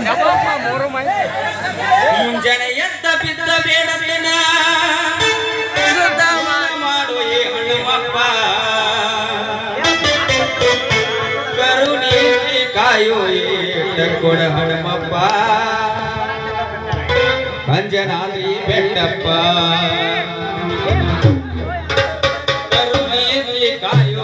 ಮುಂಜಾನೆ ಎದ್ದ ಬಿದ್ದ ಬೇಡದೇನ ಮಾಡು ಈ ಹಣ್ಣುಮಪ್ಪ ಕರುಣಿಸಿ ಕಾಯೋ ಕೊಡ ಹನುಮಪ್ಪ ಅಂಜನಾದ್ರಿ ಬೆಟ್ಟಪ್ಪ ಕರುಣಿಸಿ ಕಾಯೋ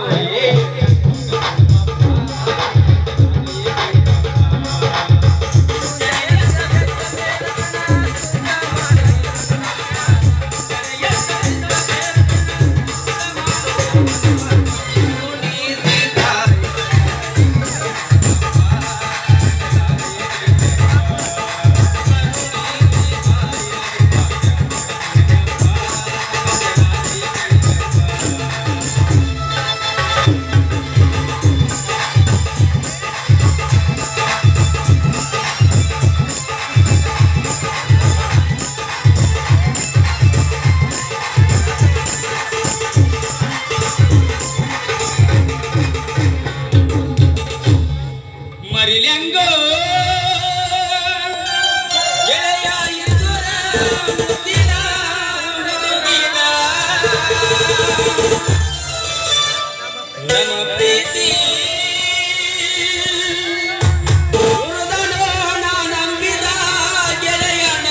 ಮರಿಲ್ಯಂಗೋ ಗೆಳೆಯ ಎದುರ ಮುತ್ತಿನ ಹುಡುಗಿನ. ನಮ್ಮ ಪ್ರೀತಿ ಉಳಿದನೋ ನಾ ನಂಬಿದ ಗೆಳೆಯನ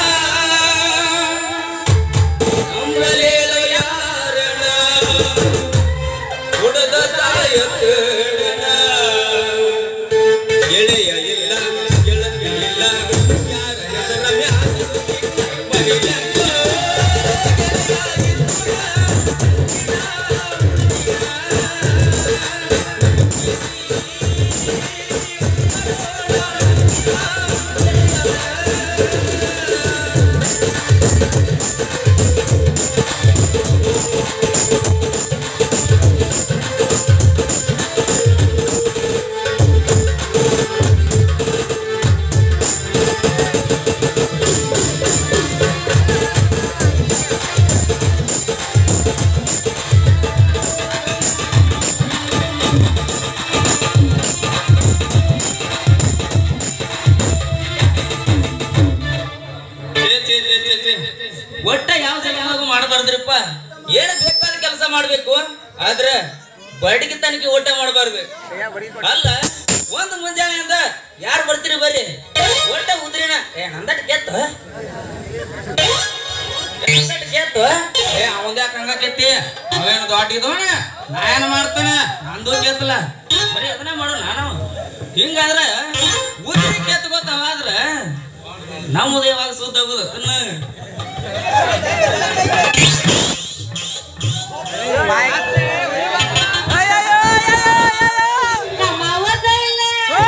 ನಂಬಲೇಲು ಯಾರನ ಹುಡುಗ ಸಾಯತ್ತೇಳನ ಗೆಳೆಯ ಇಲ್ಲ ಗೆಳತಿ ಇಲ್ಲ ಯಾರ ಹೆಸರ ಮ್ಯಾಲ ಮರಿಲಂಗ ಒಟ್ಟ ಯಾವ ಜನ್ಮದಾಗೂ ಮಾಡಬಾರ್ದ್ರಿಪ್ಪ ಏನ್ ಬೇಕಾದ ಕೆಲಸ ಮಾಡ್ಬೇಕು ಆದ್ರ ಬಡಿಗೆ ತನಕ ಊಟ ಮಾಡಬಾರ್ದು ಅಲ್ಲ ಒಂದು ಮುಂಜಾನೆಯಿಂದ ಯಾರು ಬರ್ತೀರಿ ಬರ್ರಿ ಒಟ್ಟ ಉದ್ರಿನ ಏ ನಂದಟ್ ಕೆತ್ತ ನಂದಟ್ ಕೆತ್ತ ಏ ಅವಂದ ಯಾಕೆ ಹಂಗ ಕೆತ್ತಿ ಅವೇನು ದೊಡ್ಡ ಇದ್ದವನ ನಾ ಏನ್ ಮಾಡ್ತಾನೆ ನಂದು ಕೆತ್ತಲ್ಲ ಬರೀ ಅದನ್ನೇ ಮಾಡು ನಾನು ಹಿಂಗಾದ್ರ ಉದ್ರಿ ಕೆತ್ತ ಗೊತ್ತಾವ ಆದ್ರ ನಮ್ಮದು ಯಾವಾಗ ಸುದ್ದ ಆಗುದು ತಿನ್ನ ನಮ್ಮವ್ವ ಸೈಲ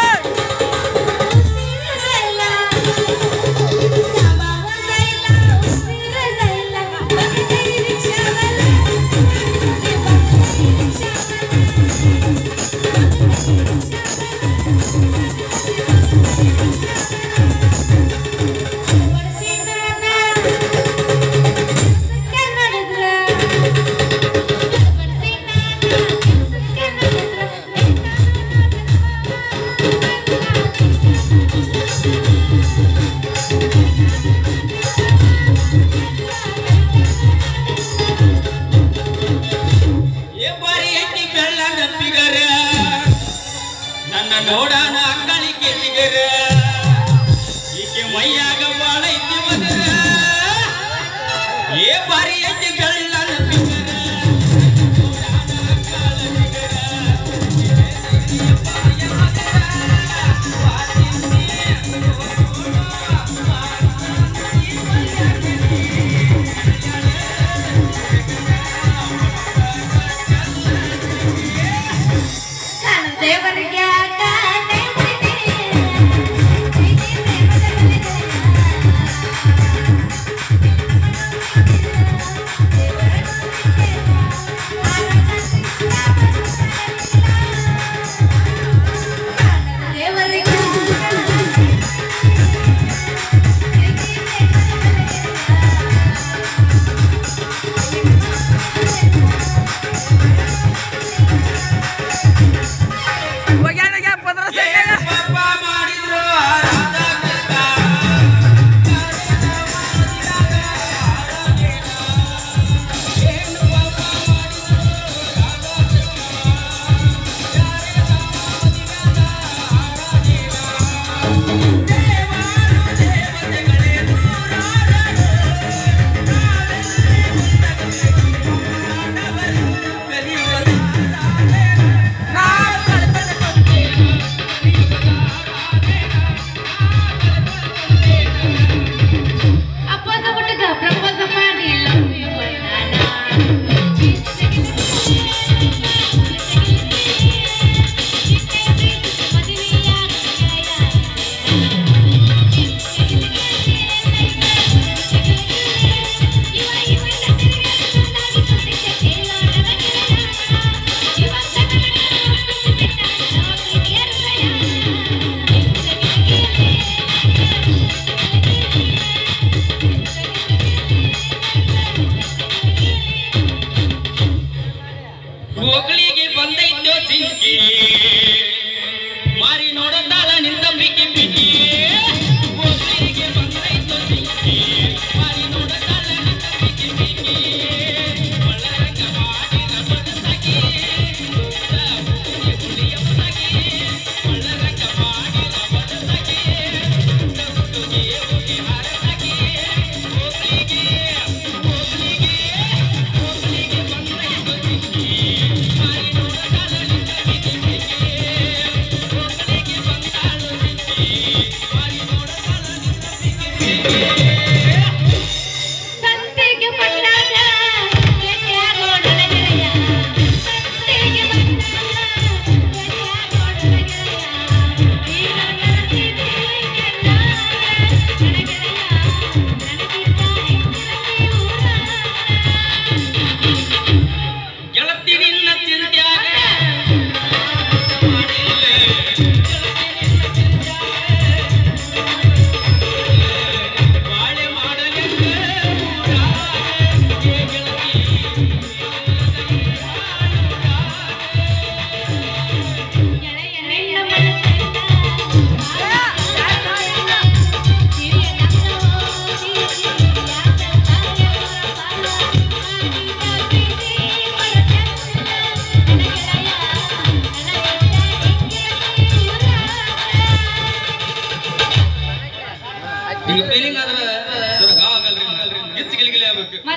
ಉಸಿರ ಸೈಲ ನಮ್ಮವ್ವ ಸೈಲ ಉಸಿರ ಸೈಲ ಬಂದಿದ್ದೀರಿ ರಿಕ್ಷಾವಲ್ಲ ಬಡಿಸಿದಾನ ಸುಕ್ಕ ನಡೆದ್ರ ಏ ಬಾರಿ ಎಟ್ಟಿ ಬೆಳ್ಳನ ಫಿಗರ ನನ್ನ ನೋಡಾನ ಅಂಗಳಿಕೆ ಫಿಗರ ಈಕೆ ಮೈಯಾಗ ಬಾಳ ಐತಿ ಮಗರ ಏ ಬಾರಿ ಎಟ್ಟಿ ಬೆಳ್ಳನ ಫಿಗರ ದೇವರಿಗೆ ದೇವರಿಗೆ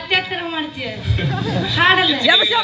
ಮತ್ತೆ ತರ ಮಾಡ್ತೀಯ ಹಾಡಲ್ಲ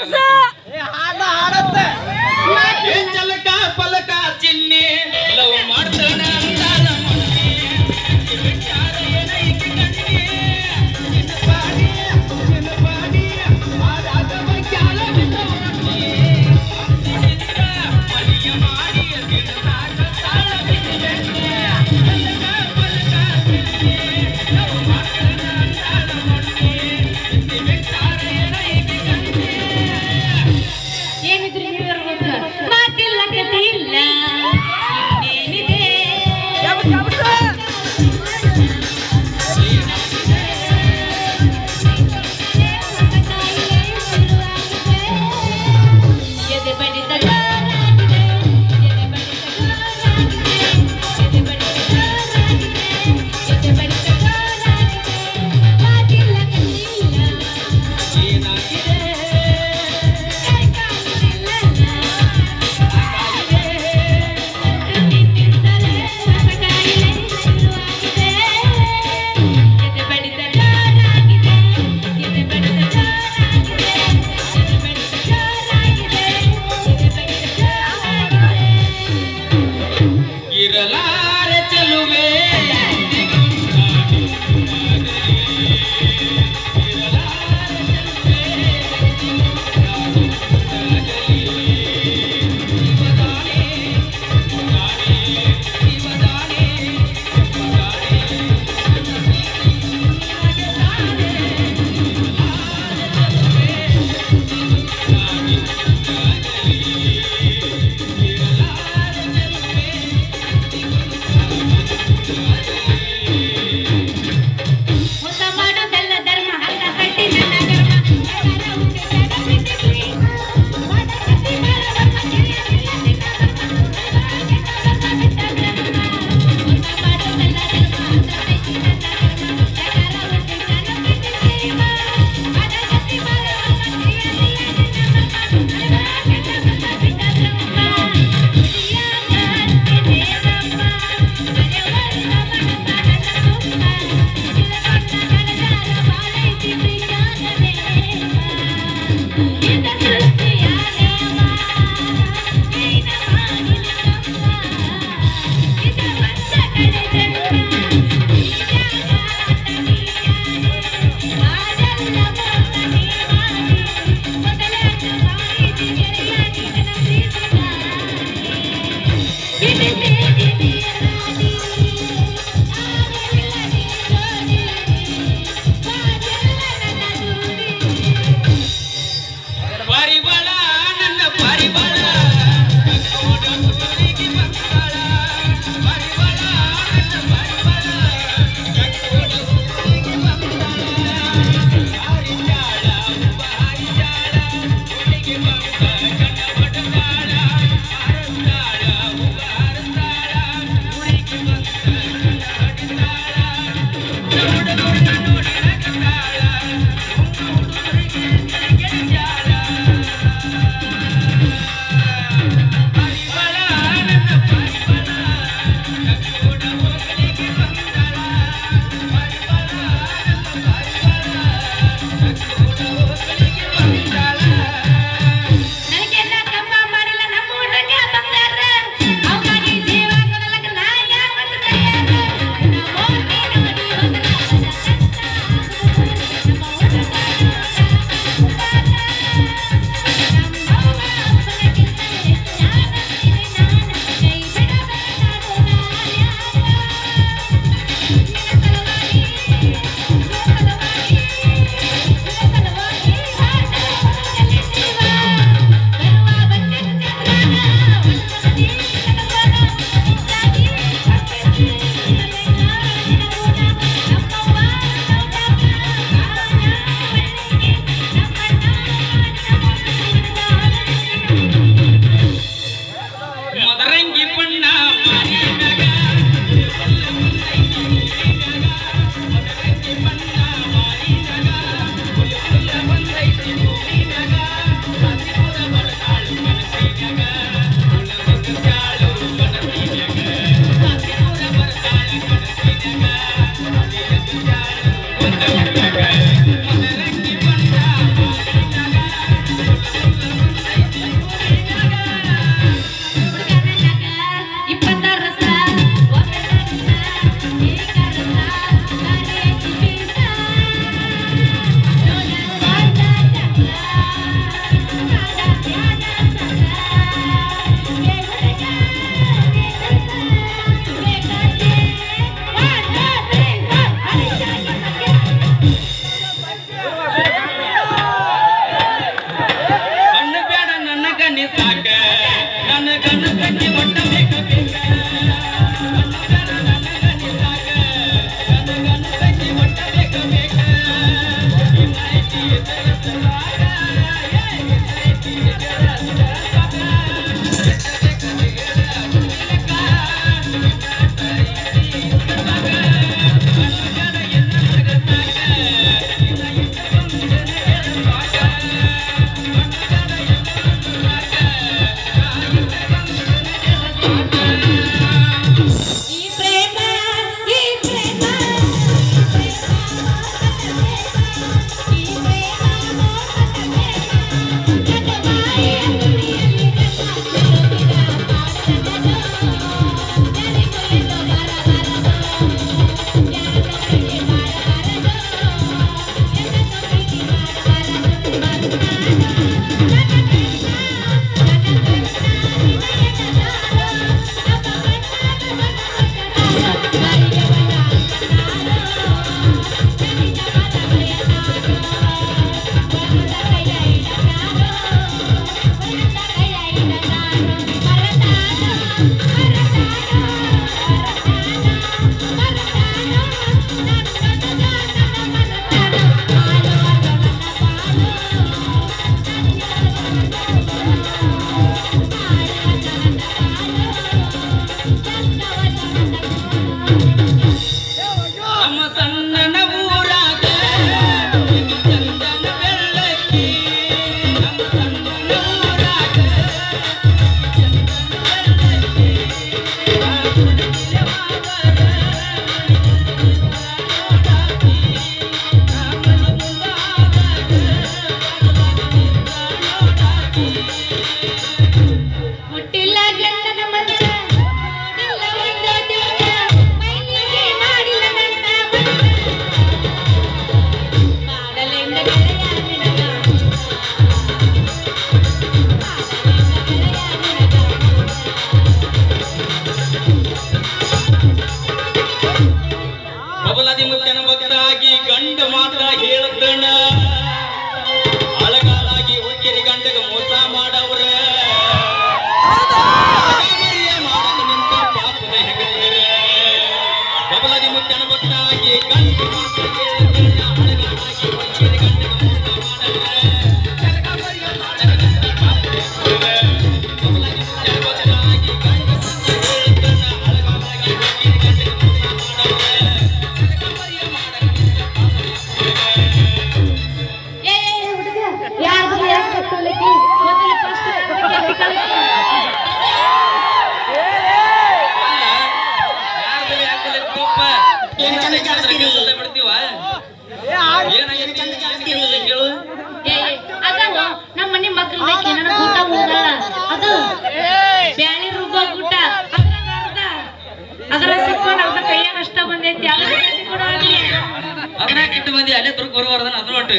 ಏ ಚಲಕ ಪಲಕ ಚಿನ್ನಿ ಲವ್ ಮಾಡ್ತಾನ ಅಂದಾಳ ಮೊನ್ನೆ. ವಿಚಾರ ಏನ ಈಕಿ ಕಣ್ಣಿ? ನಿನ್ನ ಪಾಡಿ, ನಿನ್ನ ಪಾಡಿ, ಆದಾಗ ಬೈಕ್ಯಾಲ ಬಿದ್ದ ಹೊರಟಿ. ಅದಿಕ್ಕ ಮಲಿಯ ಮಾಡಿ ಬಿಡಸಾಕ ತಾಳ ಬಿದ್ದಿದೆ. ಚಲಕ ಪಲಕ ಚಿನ್ನಿ, ಲವ್ ಮಾಡ್ತಾನ ಅಂದಾಳ ಮೊನ್ನೆ. ಈ ವಿಚಾರ ಏನ ಈಕಿ ಕಣ್ಣಿ? ಏನಿದ್ರು ನೀವು ಇರ್ಬೇಕು ಮಾತಿಲ್ಲ ಇರ್ತಣ ಅಳಗಾಲಾಗಿ ಹುಕ್ಕಿರಿ ಗಂಡಗ ಮೋಸ ಮಾಡವ್ರ ಮರಿಯ ಮಾಡಕ ನಿಂತ ಪಾಪದ ಹೆಗಲಿರ ಬಬಲಾದಿ ಮುತ್ತನ ಭಕ್ತಾಗಿ ಗಂಡು ಅಳಗಾಲಾಗಿ ಹುಕ್ಕಿರಿ ಗಂಡಗ ಮೋಸ ಮಾಡವ್ರ ಏ ಹುಡುಗ ಯಾರ್ದು ಯಾಕೆ ಕಟ್ಟೋಲಿಕ್ಕೆ ಮೊದಲು ಫಸ್ಟ್ ಕೆತ್ತಿ ಕಳಿಸಿ ಏ ಅದಾವ ನಮ್ಮ ಮನೆ ಮಕ್ಕಳದಕ್ಕೆ ನನಗೆ ಊಟ ಹೋಗಲ್ಲ ಅದು ಬ್ಯಾಳಿ ರುಬ್ಬೋ ಊಟ ಅದ್ರಾಗ ಅರ್ಧ ಅದರ ಸಿಕ್ಕೊಂಡು ಅರ್ಧ ಕೈಯಾಗ ಅಷ್ಟ ಬಂದೈತಿ ಅದ್ರ ಕೆತ್ತಿ ಕೊಡು ಆಗ್ಲಿ. ಅದನ್ನ ಕೆಟ್ಟ ಮಂದಿ ಅಲ್ಲೇ ದುರ್ಗ ಬರುವಾರ್ದನ ಅದು ನೋಟ್ಟು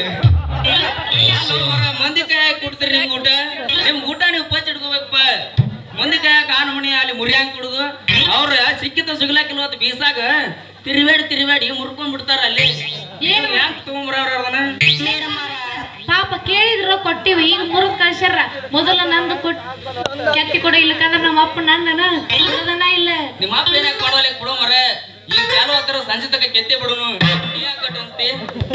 ಮಂದಿ ಕೈಯಾಗ ಕೊಡ್ತೀರಿ ನಿಮ್ ಊಟ ನಿಮ್ ಊಟ ನೀವು ಪಚ್ ಇಟ್ಕೋಬೇಕಪ್ಪ ಮಂದಿ ಕೈಯಾಗ ಕಾನು ಮಣಿ ಅಲ್ಲಿ ಮುರಿಯಾಂಗ್ ಕುಡುದು ಅವ್ರ ಸಿಕ್ಕಿತ ಸಿಗ್ಲಾಕಿಲ್ವ ಅಂತ ಬೀಸಾಗ ತಿರುವೇಡಿ ತಿರುವೇಡಿ ಮುರ್ಕೊಂಡ್ ಬಿಡ್ತಾರ ಅಲ್ಲಿ ಏನು ಹ್ಯಾಂಗ್ ತಗೊಂಬರವ್ರ ಅದನ್ನ ಪಾಪ ಕೇಳಿದ್ರು ಕೊಟ್ಟಿವಿ ಈಗ ಮುರಿದ್ ಕಳ್ಸ್ಯಾರ ಮೊದಲ ನಂದು ಕೊಟ್ ಕೆತ್ತಿ ಕೊಡ ಇಲ್ಲಕಂದ್ರ ನಮ್ಮ ಅಪ್ಪ ನನ್ನನ ಅದನ್ನ ಇಲ್ಲ ನಿಮ್ಮ ಅಪ್ಪ ಏನಾಗ ಕೊಡೋಲ್ಲ ಬಿಡೋ ಮರ ಈಗ ಚಾಲು ಆಗ್ತಾರ ಸಂಜೆ ತಕ ಕೆತ್ತೆ ಬಿಡುನು ನೀ ಯಾಕೆ ಕಟ್ ಅನ್ಸ್ತಿ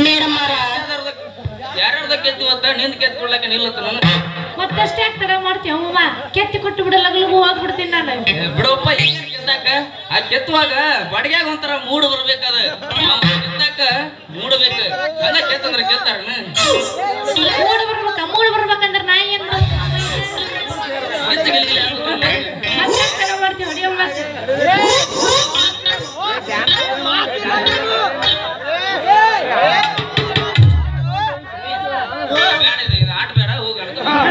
ಯಾರ್ಯಾರ್ದ ಕೆತ್ತು ಅಂತ ನಿಂದ ಕೆತ್ತು ಕೊಡ್ಲಕ್ಕೆ ನಿಲ್ಲತ್ತ ನಾನು ಮತ್ತಷ್ಟೇ ತಡ ಮಾಡ್ತೀವಿ ಅಮ್ಮಮ್ಮ ಕೆತ್ತಿ ಕೊಟ್ಟು ಬಿಡಲಾಗಲು ಹೋಗ್ಬಿಡ್ತೀನಿ ನಾನು ಏ, ಬಿಡಪ್ಪ ಹೆಂಗ್ ಕೆತ್ತಾಕ ಆ ಕೆತ್ತುವಾಗ ಬಡಗ್ಯಾಗ ಒಂಥರ ಮೂಡ್ ಬರ್ಬೇಕದ ನಾವ್ ಕೆತ್ತಾಕ ಮೂಡಬೇಕು ಹಂಗ ಕೆತ್ತಂದ್ರ ಕೆತ್ತಾರನ ಮೂಡ್ ಬರ್ಬೇಕ ಮೂಡ್ ಬರ್ಬೇಕಂದ್ರ ನಾ ಏನ್ ಹೆಚ್ಚಿಗೆ ಮತ್ತೆ ತಡ ಮಾಡ್ತೀವಿ ಹೊಡಿಯೋ ಮತ್ತೆ ಬೇಡ ಇದು, ಇದು ಆಟ ಬೇಡ ಹೋಗಿ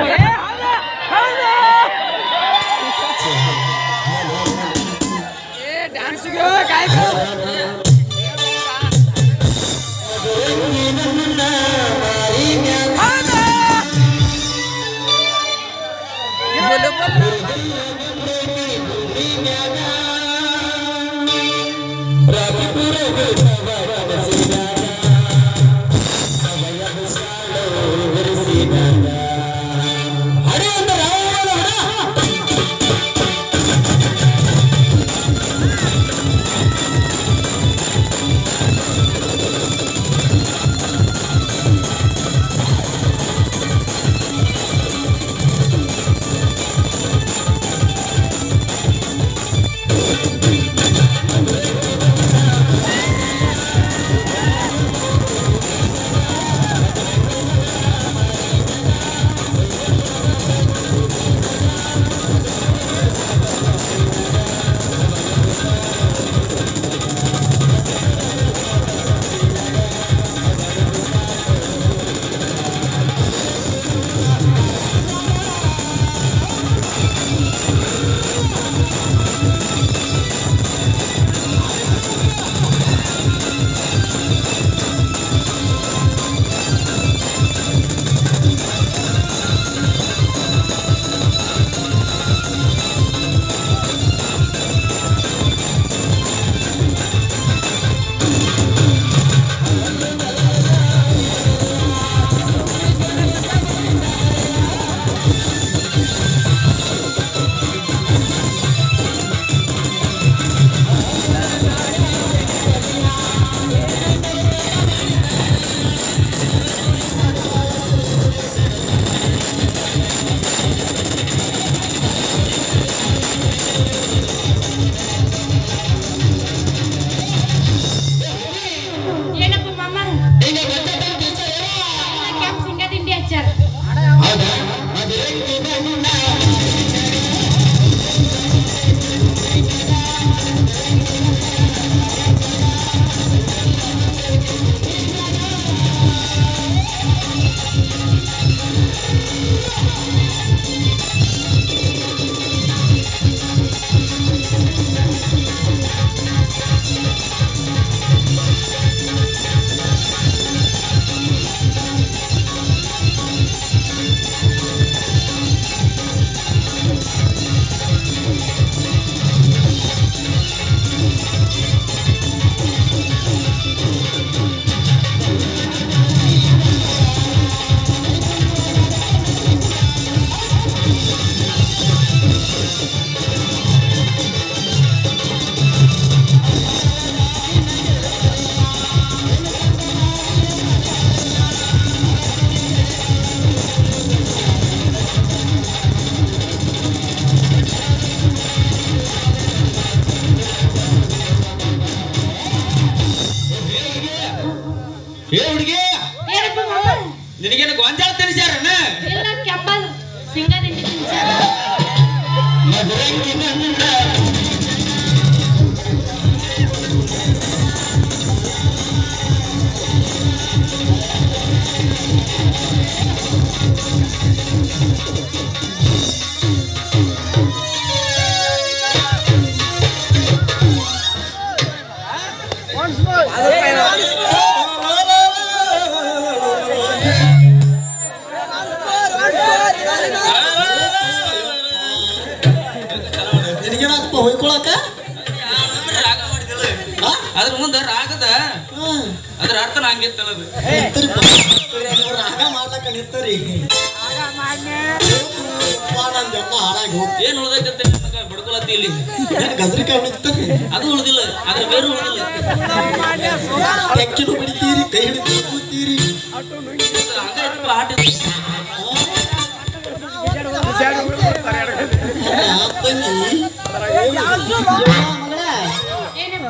ಏನಪ್ಪ ಮಾಮ ಕೆಂಪ್ ಶೇಂಗಾ ತಿಂಡಿ ಹಚ್ಚಾರ ಏನು ಮಾಮ? ನಿನಗೇನು ಗೊಂಜಾಳ ತಿನ್ಸ್ಯಾರನ ಇಲ್ಲ ಕೆಂಪ ಸಿಂಗದಿಂದ ತಿನ್ಸಾರ ನಿನಗೇನಾಗ್ತಪ್ಪ ಹೊಯ್ಕೊಳಕ ರಾಗ ಮಾಡಿದಿಲ್ಲ ಅದ್ರ ಮುಂದೆ ರಾಗದ ಅದ್ರ ಅರ್ಥ ನಂಗಿತ್ತಲ್ಲ ರಾಗ ಮಾಡ್ಲಕ್ಕ ನಿಂತರಿ ನಂದೆಲ್ಲ ಹಾಳಾಗಿ ಹೋಗ್ತಿ ಏನ್ ಉಳ್ದೈತೆ ಬಿಡ್ಕೊಳತ್ತಿ ಇಲ್ಲಿ ಏನ್ ಗಜರಿಕಾಯಿ ನಿಂತರಿ ಅದು ಉಳ್ದಿಲ್ಲ ಅದ್ರ ಬೇರೆ ಉಳ್ದಿಲ್ಲ ತೆಕ್ಕಿನ ಬಿಡ್ತೀರಿ ಕೈ ಹಿಡಿದು ಕೂತೀರಿ ಹಂಗಾಯ್ತಪ್ಪ ಆಟ ತಂಗಿ ಮಗಳ ಏನಪ್ಪ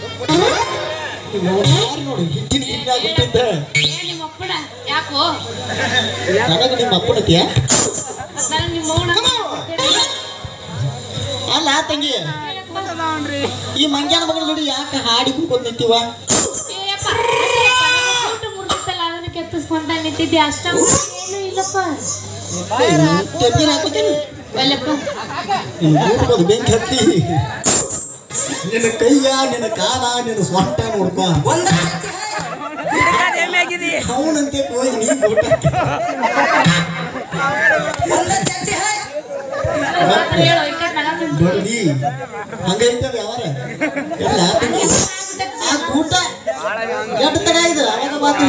ನೋಡಿ ಹಿಟ್ಟಿನ ಹಿಂಗಾಗ್ಬಿಟ್ಟಿದ್ದ ಏನ್ ನಿಮ್ಮ ಅಪ್ಪನ ಯಾಕೋ ನನಗೆ ನಿಮ್ಮ ಅಪ್ಪನತಿಯ ನಾನು ನಿಮ್ಮ ಮೌನ ಅಲ್ಲ ತಂಗಿ ಈ ಮಂಗ್ಯಾನ ಮಗಳ ನೋಡಿ ಯಾಕೆ ಹಾಡಿ ಕುಂತ್ಕೊಂಡ್ ನಿಂತೀವ ಮುರಿದಿತ್ತಲ್ಲ ಅದನ್ನ ಕೆತ್ತಿಸ್ಕೊಂತ ನಿಂತಿದ್ದೆ ಅಷ್ಟ ಏನು ಇಲ್ಲಪ್ಪ ತೆಪ್ಪೀರ ಹಾಕೋತೀನಿ ಒಲ್ಲಪ್ಪ ನೋಡ್ಬೋದು ಬೆಂಕಿ ಹತ್ತಿ ನಿನ್ನ ಕೈಯ ನಿನ್ನ ಕಾಲ ನಿನ್ನ ಸ್ವಂಟ ನೋಡ್ಕೊ ಅವನಂತೆ ಹೋಗಿ ನೀ ಊಟ ಹೇಳು ಈ ಕಡೆ ನನಗ್ ಬಂತು. ಬಡಲಿ ಹಂಗೈತವ ಯಾವಾರ ಎಲ್ಲ ತಂಗಿ ಆ ಊಟ ಎಷ್ಟು ತಡ ಇದು ಅವಾಗ ಮಾತು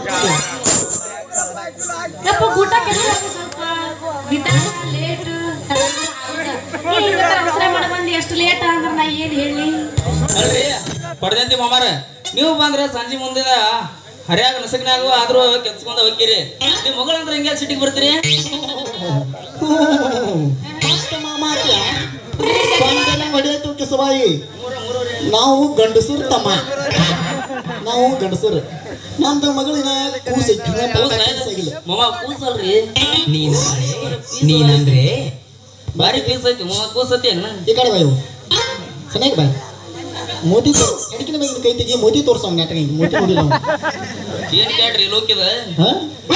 ಯಪ್ಪ ಊಟ ಕೆಲ್ಸ ಸ್ವಲ್ಪ ಲೇಟ್ ಅವಸರ ಮಾಡಿ ಬಂದು ಎಷ್ಟು ಲೇಟ್ ಅಂದ್ರೆ ನಾ ಏನ್ ಹೇಳಿ ಅಲ್ರಿ ಪಡೆದಂತಿ ಮಾಮಾರ ನೀವು ಬಂದ್ರೆ ಸಂಜೆ ಮುಂದಿನ ಹರಿಯಾಗ ನಸಕ್ನಾಗು ಆದ್ರೂ ಕೆಲ್ಸಕೊಂಡ ಹೋಗ್ತೀರಿ ನಿಮ್ ಮಗಳಂದ್ರೆ ಹಿಂಗೆ ಸಿಟಿಗೆ ಬರ್ತೀರಿ ಹೊಡೆಯತ್ತು ಕಿಸಬಾಯಿ ನಾವು ಗಂಡಸರು ತಮ್ಮ ನಾವು ಗಂಡಸರು ನಮ್ದು ಮಗಳಿನ ಕೂಸೈತಿ ಆಗಿಲ್ಲ ಮಾಮ ಕೂಸಲ್ರಿ ನೀನ್ ನೀನಂದ್ರೆ ಬಾರಿ ಪೀಸ್ ಐತಿ ಮಾಮ ಕೂಸತಿ ಅಣ್ಣ ಈ ಕಡೆ ಬಾಯ್ ಚೆನ್ನಾಗಿ ಬಾಯ್ ಮೋದಿ ಎಡಕಿನ ಮೇಲೆ ಕೈ ತೆಗಿ ಮೋದಿ ತೋರ್ಸೋ ನಾಟಕ ಹಿಂಗೆ ಮೋದಿ ನೋಡಿಲ್ಲ ಅವ್ನು. ಏನ್ ಕೇಳ್ರಿ ಲೋಕಿದ ಹಾ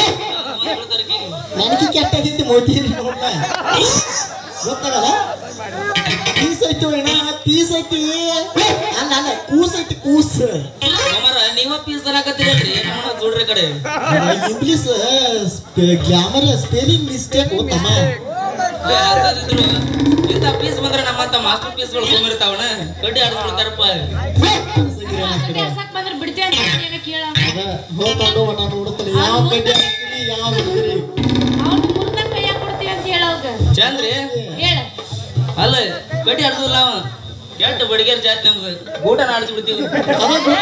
ನನಗೆ ಕೆಟ್ಟ ಆಗಿತ್ತು ಮೋದಿ ನೋಡ್ಲ ಗೊತ್ತಾಗಲ್ಲ ಪೀಸ್ ಐತಿ ಅಣ್ಣ ಪೀಸ್ ಐತಿ ಅಲ್ಲ ಅಲ್ಲ ಕೂಸ್ ಐತಿ ಕೂಸ್ ಮಾಮಾರ ನೀವ ಪೀಸ್ ತರಾಕತ್ತೀರಲ್ರಿ ನಮ್ಮ ಜೋಡ್ರಿ ಕಡೆ ಇಂಗ್ಲಿಷ್ ಗ್ಲಾಮರ್ ಸ್ಪೆಲ್ಲಿಂಗ್ ಮಿಸ್ಟೇಕ್ ತಮ್ಮ ಯಾರಾದ್ರೂ ಇಂಥ ಪೀಸ್ ಬಂದ್ರೆ ನಮ್ಮಂತ ಮಾಸ್ಟರ್ ಪೀಸ್ಗಳು ಸುಮ್ಮಿರ್ತಾವಣ ಕಡ್ಡಿ ಆಡಿಸ್ಬಿಡ್ತಾರಪ್ಪ ಕೆಲ್ಸಕ್ ಬಂದ್ರೆ ಬಿಡ್ತೀವಿ ಅಂತ ಏನೋ ಕೇಳ ಅದ ಹೋಗ್ಕೊಂಡು ನಾನು ನೋಡುತ್ತಾನೆ ಯಾವ ಕಡ್ಡಿ ಹಾಕ್ತೀರಿ ಯಾವ ಹಿಡಿದಿರಿ ಅವ್ನು ಮುರ್ದ ಕೈಯಾಗ ಕೊಡ್ತೀವಿ ಅಂತ ಹೇಳೋಗ ಚಂದ್ರಿ ಹೇಳ ಅಲ್ಲ ಕಡ್ಡಿ ಆಡ್ಸಲ್ಲ ಅವ ಕೆಟ್ಟ ಬಡಿಗೆರ್ ಜಾತಿ ನಮ್ದು ಊಟ ಆಡಿಸ್ಬಿಡ್ತೀವಿ ಅದ ಗೊತ್ತ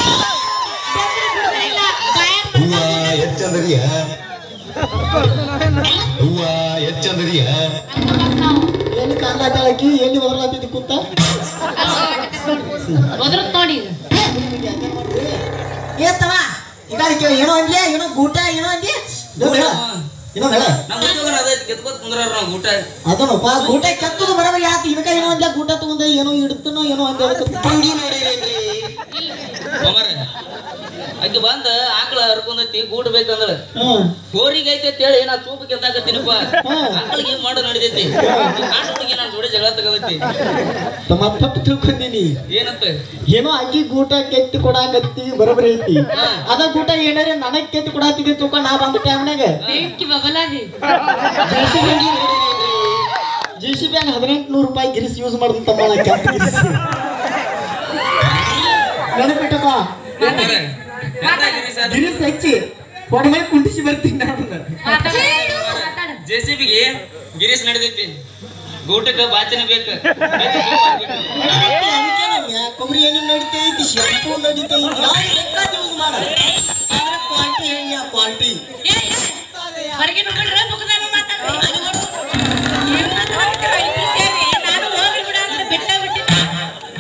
ಇಲ್ಲ ಬಾಯಾಗ ಹೂವ ಎಚ್ಚಂದರಿಯ ಹೂವ ಎಚ್ಚಂದರಿಯ ನಾವು ಎಲ್ಲಿ ಕಾಲ ಹಾಕಿ ಎಲ್ಲಿ ಬದಲಾಗ್ತಿದ್ದು ಕೂತ ಒದ್ರತ್ ನೋಡಿ ಈಗ ಏತವ ಈಗ ಕೇಳಿ ಏನೋ ಅಂದ್ಲೆ ಏನೋ ಗೂಟ ಏನೋ ಅಂದಿ ಏನೋ ಹೇಳ ಏನೋ ಹೇಳ ನಮ್ಮ ಉದ್ಯೋಗ ಅದೈತಿ ಕೆತ್ಕೋತ್ ಕುಂದ್ರಾರ ನಾವು ಊಟ ಅದನಪ್ಪ ಗೂಟ ಕತ್ತದು ಬರಬ ಯಾತ ಇದಕ್ಕ ಏನೋ ಅಂದ್ಲ ಗೂಟ ತಗೊಂಡ ಏನೋ ಇಡ್ತನೋ ಏನೋ ಅಂದ ಅದಕ್ಕೆ ತಂಗಿ ಮಾಮಾರ ಆಕೆ ಬಂದ ಆಕಳ ಹರ್ಕೊಂಡೈತಿ ಗೂಡ್ ಬೇಕಂದ್ರ ಹ್ಮ್ ಹೋರಿಗೆ ಐತೆ ಅಂತೇಳಿ ನಾ ಚೂಪ್ ಕೆತ್ತಾಕತ್ತೀನಪ್ಪ ಹ್ಮ್. ಆಕಳಿಗೆ ಏನ್ ಮಾಡೋ ನಡಿತೈತಿ ಆಕಳಿಗೆ ನಾನು ಜೋಡಿ ಜಗಳ ತಗದೈತಿ ತಮ್ಮ ತಪ್ಪು ತಿಳ್ಕೊಂಡೀನಿ ಏನಂತ ಏನೋ ಅಕ್ಕಿ ಗೂಟ ಕೆತ್ತಿ ಕೊಡಾಕತ್ತಿ ಬರೋಬರಿ ಐತಿ ಅದ ಗೂಟ ಏನಾರ ನನಗ್ ಕೆತ್ತಿ ಕೊಡಾತಿದ್ದೆ ತಿಳ್ಕೊಂಡ್ ನಾ ಬಂದ ಟೈಮ್ನಾಗ ಬೆಂಕಿ ಬಬಲಾದಿ ಜಿ ಸಿ ಬ್ಯಾಂಕ್ ಹದಿನೆಂಟು ನೂರು ರೂಪಾಯಿ ಗಿರಿಸ್ ಯೂಸ್ ಮಾಡ್ದಂತಮ್ಮ ನಾ ಕೆಂಪು ಗಿರಿಸ್ ನೆನಪಿಟ್ಟಪ್ಪ ಮಾಮಾರ, ಎಂತ ಗಿರೀಶ್ ಅದು? ಗಿರಿಸ್ ಹಚ್ಚಿ ಹೊಡೆಮೈ ಕುಂಡಿಸಿ ಬರ್ತೀನಿ ನಾನು ಮಾತಾಡ ಮಾತಾಡ ಜೆಸಿಬಿಗೆ ಗಿರೀಶ್ ನಡೆದೈತಿ ಗೂಟಕ್ಕೆ ಬಾಚನ ಬೇಕು ಕೊಬ್ಬರಿ ಎಣ್ಣೆ ನಡಿತೈತಿ ಶಾಂಪೂ ನಡಿತೈತಿ ಯಾವ್ದು ಬೇಕಾದ್ ಯೂಸ್ ಮಾಡ ಕ್ವಾಲಿಟಿ ಎಣ್ಣೆ ಕ್ವಾಲಿಟಿ ಹೊರಗೆ ನೋಡ್ರೆ ಮುಖದಾನ ಮಾತಾಡ್ರಿ ಏನ್ ಮಾತಾಡ್ತೀರ ಇಬ್ರು ಸೇರಿ ನಾನು ಹೋಗ್ರಿ ಬಿಡ ಅಂದ್ರೆ ಬಿಟ್ಟ ಬಿಟ್ಟಿದ್ದೆ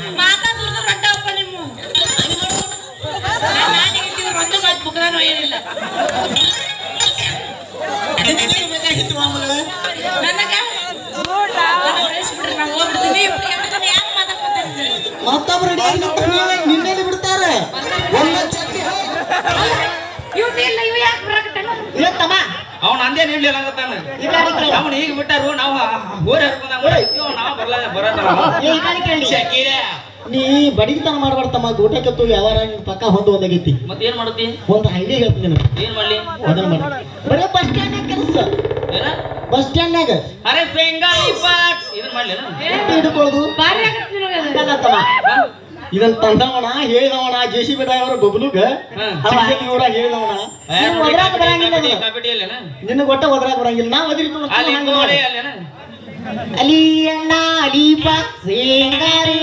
ಮಾತಾಡಿದ್ರೆ ರೊಡ್ಡಪ್ಪ ನಿಮ್ಮ ನಾನು ಇಟ್ಟಿದ್ರು ಒಂದು ಮಾತು ಮುಖದಾನ ಏನಿಲ್ಲ ನಿನಗೇನು ಬೇಕಾಗಿತ್ತು ಮಗಳೇ ನನಗ ನನಗ್ ಕಳಿಸ್ಬಿಡ್ರಿ, ನಾ ಹೋಗ್ಬಿಡ್ತೀನಿ. ಯಾಕಂದ್ರೆ ಯಾಕ್ ಮಾತಾಡ್ಕೊತಾ ಇದ್ದೀರಿ? ಮತ್ತೊಬ್ರು ನಿನ್ನೆಲ್ಲಿ ಬಿಡ್ತಾರೆ ಒಂದೇ ಚಟ್ನಿ ಇವ್ನ್ ಇಲ್ಲ, ಇವ್ ಯಾಕ್ ಬರಾಕತ್ತಾನ? ಇವತ್ತಮ್ಮ ಅವ್ನ ಅಂದೇ ನಿಡ್ಲಿಲ್ಲ ಅನ್ನತಾನ ಈ ಗಾಡಿ ಕೇಳು. ಅವನು ಈಗ ಬಿಟ್ಟಾರು ನಾವು ಗೋರಿ ಹರ್ಕೊಂಡಾಗ ನಾವು ಬರಲ್ಲ ಬರಲ್ಲ ಏ, ಈ ಗಾಡಿ ಕೇಳಿ. ಶಕೀರ ನೀ ಬಡಿತನ ಮಾಡ್ಬಾರ್ದಮ್ಮ ಗೋಟಕ್ಕೆ ಯಾವಾರ ನಿನ್ ಪಕ್ಕ ಹೊಂದು ಒಂದಾಗೈತಿ ಮತ್ತೆ ಏನ್ ಮಾಡುತ್ತಿ ಒಂದು ಐಡಿಯಾ ಹೇಳ್ತೀನಿ ನಿನಗೆ ಏನ್ ಮಾಡ್ಲಿ ಅದನ್ನ ಮಾಡಿ ಬರೀ ಬಸ್ ಸ್ಟ್ಯಾಂಡ್ ಕೆಲಸ ಏನ ಬಸ್ ಸ್ಟ್ಯಾಂಡ್ನಾಗ ಅರೆ ಶೇಂಗಾ ಇಪ್ಪತ್ ಇದನ್ ಮಾಡ್ಲೇನ ಹಿಡ್ಕೊಳ್ಳೋದು ಭಾರಿ ಆಗತ್ತೆ ನಿನಗ ಅದು. ಹಂಗಲ್ಲತ್ತಮ್ಮ. ಇದನ್ನ ತಂದವಣ ಹೇಳಿದವಣ ಜೆ ಸಿ ಬಿ ಡ್ರೈವರ್ ಬಬ್ಲುಗ ಹ್ಮ್. ಇವರ ಹೇಳಿದವಣ ನೀನ್ ಒದ್ರಾಕ ಬರಂಗಿಲ್ಲ ನಿನಗೆ. ಕಾಪಿಟಿ ಅಲ್ಲೇನ ನಿನಗೆ ಒಟ್ಟ ಒದ್ರಾಕ ಬರಂಗಿಲ್ಲ ನಾ ಒದಿರ್ತು ಅಲ್ಲಿ ಗೋಡೆ ಅಲ್ಲೇನ ಅಲಿ ಅಣ್ಣ ಅಲಿ ಪಾಕ್ ಸೇಂಗಾರಿ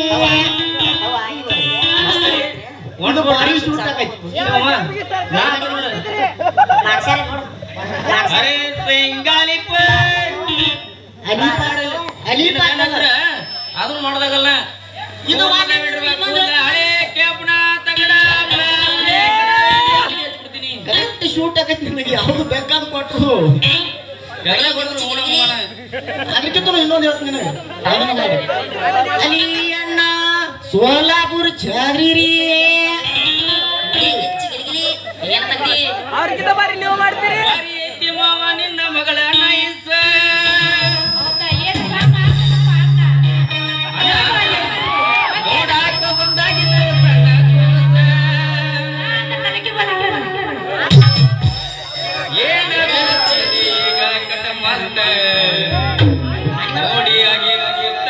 ಒಂದು ಭಾರಿ ಸೂಟ್ ಆಗೈತಿ ಅರೆ ಶೇಂಗಾಲಿ ಅಲಿ ಪಾಕ್ ಅಲಿ ಪಾಕ್ ಅಲ್ಲ. ಅದನ್ನ ಮಾಡೋದಾಗಲ್ಲ ಇದು ಹಳೆ ಕೇಪಣ ತಗಡ ಹಚ್ಬಿಡ್ತೀನಿ ಕರೆಕ್ಟ್ ಶೂಟ್ ಆಗೈತಿ ನಿನಗೆ ಯಾವ್ದು ಬೇಕಾದ ಕೊಟ್ರು ಎಲ್ಲ ಕೊಡ್ತಾರೆ ಹೋಗೋಣ ಹೋಗೋಣ ಅದಕ್ಕಿಂತ ಇನ್ನೊಂದು ಹೇಳ್ತೀನಿ ನಿನಗೆ ಅದನ್ನ ಮಾಡು. ಅಲಿ ಅಣ್ಣ ಸೋಲಾಪುರ ಚಾದ್ರಿ ಬಾರಿ ಐತಿ ಮಾವ ನಿನ್ನ ಮಗಳ ನೈಸ ಹೌದಾ? ಏನ್ ಸಾಮ? ಸಾಮ ಅಣ್ಣ. ನೋಡಾಕ ಬಂದಾಗಿದ್ದ ಸಣ್ಣ ಕೂಸ. ಅಣ್ಣ, ನನಗೆ ಬರಲ್ಲ. ಏನ ಬೆಳಚರಿ ಈಗ ಕಟ ಮಸ್ತ ನೋಡಿ ಆಗಿ ಆಗಿತ್ತ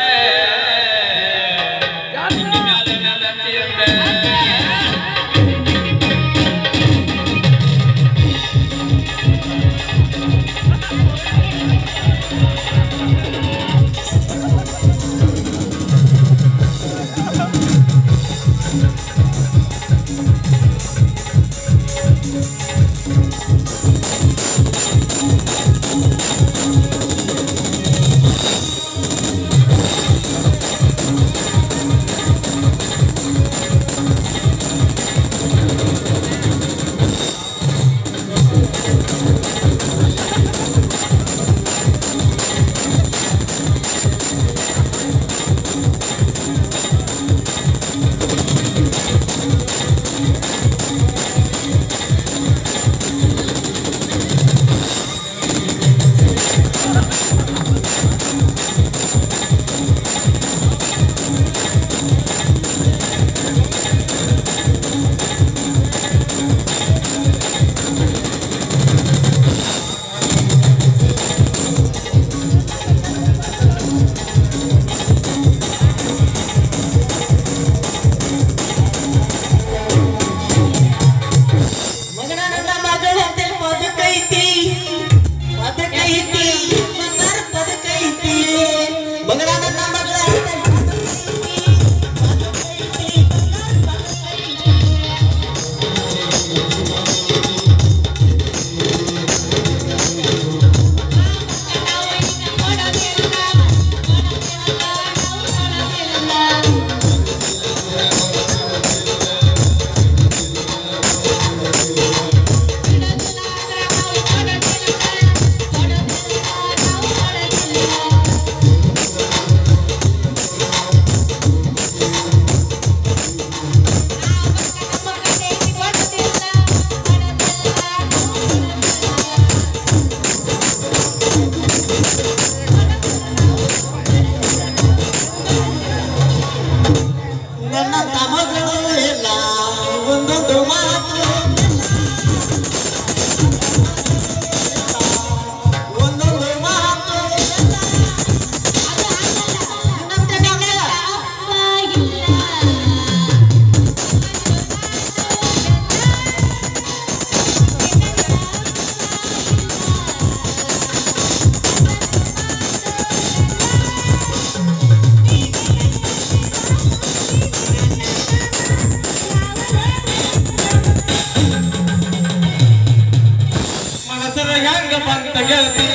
ಹಿಂದಿ ಮ್ಯಾಲ ನನ್ನ ಚಿತ್ತ ಮಗನ ನನ್ನ ಮಗಳು ಅಂತೇಳಿ ಬದುಕೈತಿ ಬದುಕೈತಿ ಬಂಗಾರ ಬದುಕೈತಿ ಮಗನ ನನ್ನ ಮಗಳ ನನ್ನ ತಮಗಳು ಎಲ್ಲ ಒಂದೊಂದು ಮಾತು ಒಂದೊಂದು ಮಾತು ಮನಸರ ಹೆಂಗ ಬಂತ ಗೆಳತಿ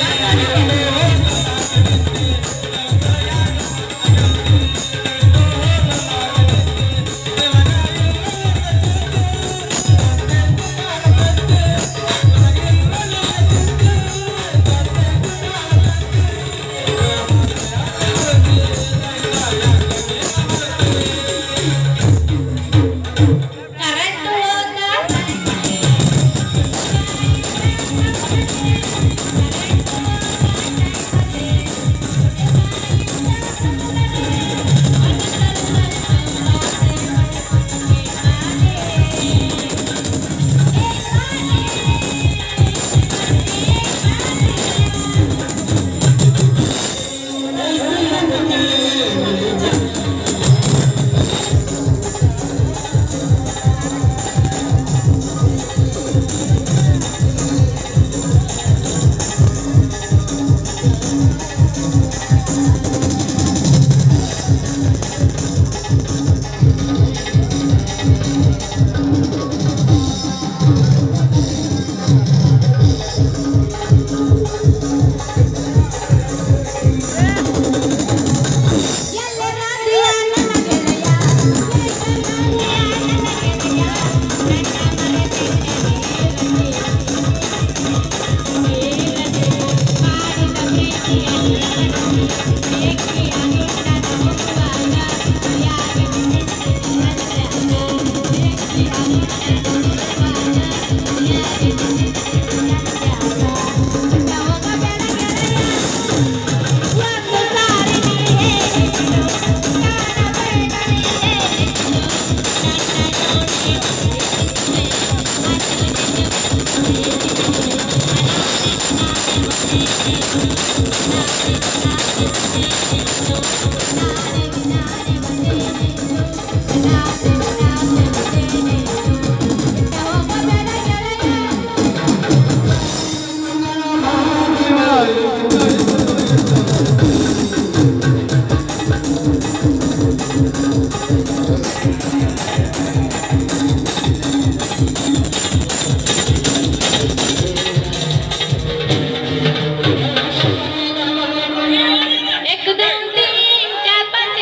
एक दोन तीन चार पाच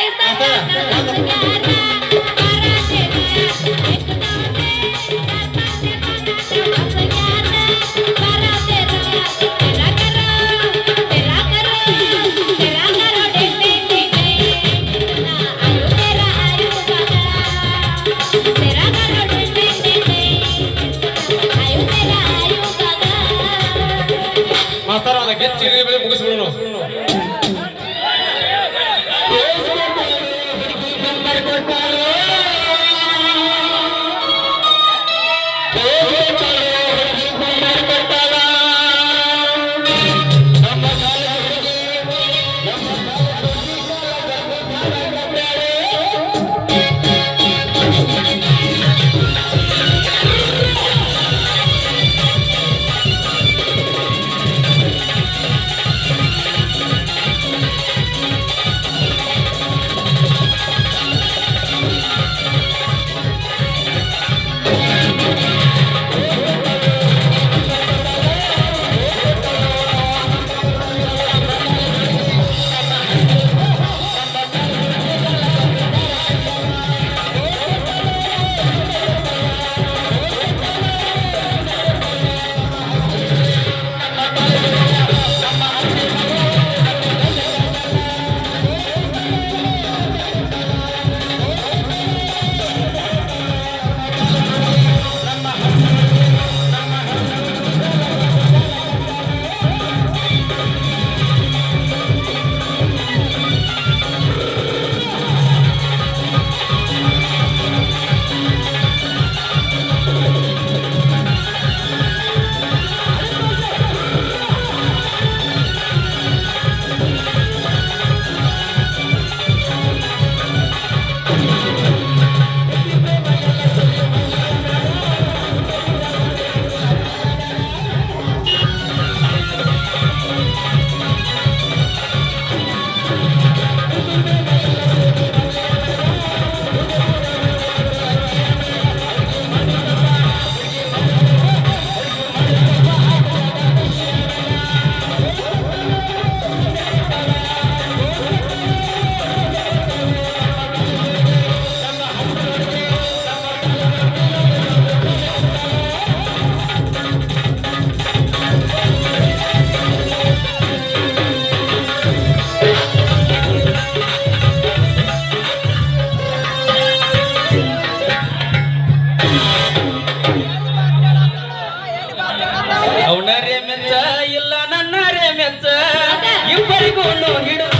ಅವನರೇ ಮೆಚ್ಚ ಇಲ್ಲ ನನ್ನರೇ ಮೆಚ್ಚ ಇಬ್ಬರಿಗೂ ಹಿಡಿದ